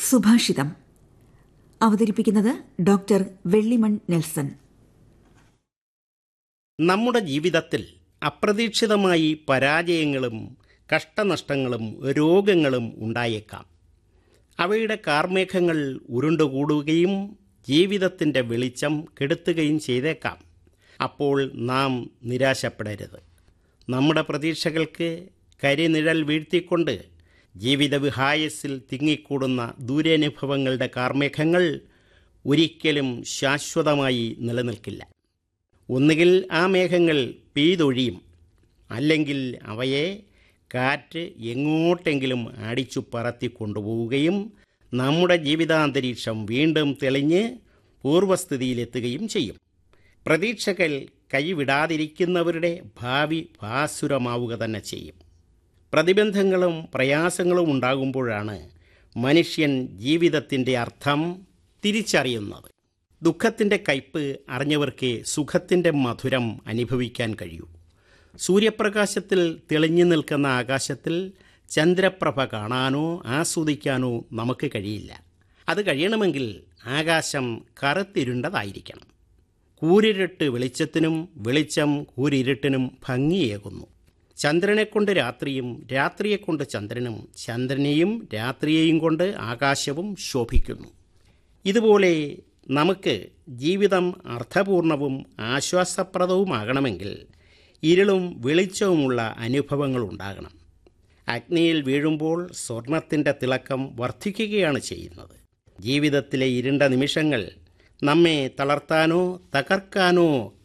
സുഭാഷിതം അവതരിപ്പിക്കുന്നത് doctor Vellimon Nelson നമ്മുടെ ജീവിതത്തിൽ അപ്രതീക്ഷിതമായി പരാജയങ്ങളും കഷ്ടനഷ്ടങ്ങളും രോഗങ്ങളും ഉണ്ടായേക്കാം അവയുടെ കാർമേഘങ്ങൾ ഉരുണ്ടുകൂടുകയും ജീവിതത്തിൻ്റെ വെളിച്ചം കെടുത്തുകയും ചെയ്തേക്കാം അപ്പോൾ നാം നിരാശപ്പെടരുത് നമ്മുടെ പ്രതീക്ഷകൾക്ക് കരിനിഴൽ വീഴ്ത്തിക്കൊണ്ട് ജീവിതവിഹായസിൽ തിങ്ങിക്കൂടുന്ന ദൂരാനുഭവങ്ങളുടെ കാർമേഘങ്ങൾ ഒരിക്കലും ശാശ്വതമായി നിലനിൽക്കില്ല ഒന്നുകിൽ ആ മേഘങ്ങൾ പെയ്തൊഴിയും അല്ലെങ്കിൽ അവയെ കാറ്റ് എങ്ങോട്ടെങ്കിലും അടിച്ചു പറത്തി കൊണ്ടുപോവുകയും നമ്മുടെ ജീവിതാന്തരീക്ഷം വീണ്ടും തെളിഞ്ഞ് പൂർവ്വസ്ഥിതിയിലെത്തുകയും ചെയ്യും പ്രതീക്ഷകൾ കൈവിടാതിരിക്കുന്നവരുടെ ഭാവി ഭാസുരമാവുക തന്നെ ചെയ്യും പ്രതിബന്ധങ്ങളും പ്രയാസങ്ങളും ഉണ്ടാകുമ്പോഴാണ് മനുഷ്യൻ ജീവിതത്തിൻ്റെ അർത്ഥം തിരിച്ചറിയുന്നത് ദുഃഖത്തിൻ്റെ കയ്പ് അറിഞ്ഞവർക്ക് സുഖത്തിൻ്റെ മധുരം അനുഭവിക്കാൻ കഴിയൂ സൂര്യപ്രകാശത്തിൽ തെളിഞ്ഞു നിൽക്കുന്ന ആകാശത്തിൽ ചന്ദ്രപ്രഭ കാണാനോ ആസ്വദിക്കാനോ നമുക്ക് കഴിയില്ല അത് കഴിയണമെങ്കിൽ ആകാശം കറുത്തിരുണ്ടതായിരിക്കണം കൂരിരുട്ട് വെളിച്ചത്തിനും വെളിച്ചം കൂരിരുട്ടിനും ഭംഗിയേകുന്നു ചന്ദ്രനെക്കൊണ്ട് രാത്രിയും രാത്രിയെക്കൊണ്ട് ചന്ദ്രനും ചന്ദ്രനെയും രാത്രിയെയും കൊണ്ട് ആകാശവും ശോഭിക്കുന്നു ഇതുപോലെ നമുക്ക് ജീവിതം അർത്ഥപൂർണവും ആശ്വാസപ്രദവുമാകണമെങ്കിൽ ഇരുളും വെളിച്ചവുമുള്ള അനുഭവങ്ങൾ ഉണ്ടാകണം അഗ്നിയിൽ വീഴുമ്പോൾ സ്വർണത്തിൻ്റെ തിളക്കം വർദ്ധിക്കുകയാണ് ചെയ്യുന്നത് ജീവിതത്തിലെ ഇരുണ്ട നിമിഷങ്ങൾ നമ്മെ തളർത്താനോ തകർക്കാനോ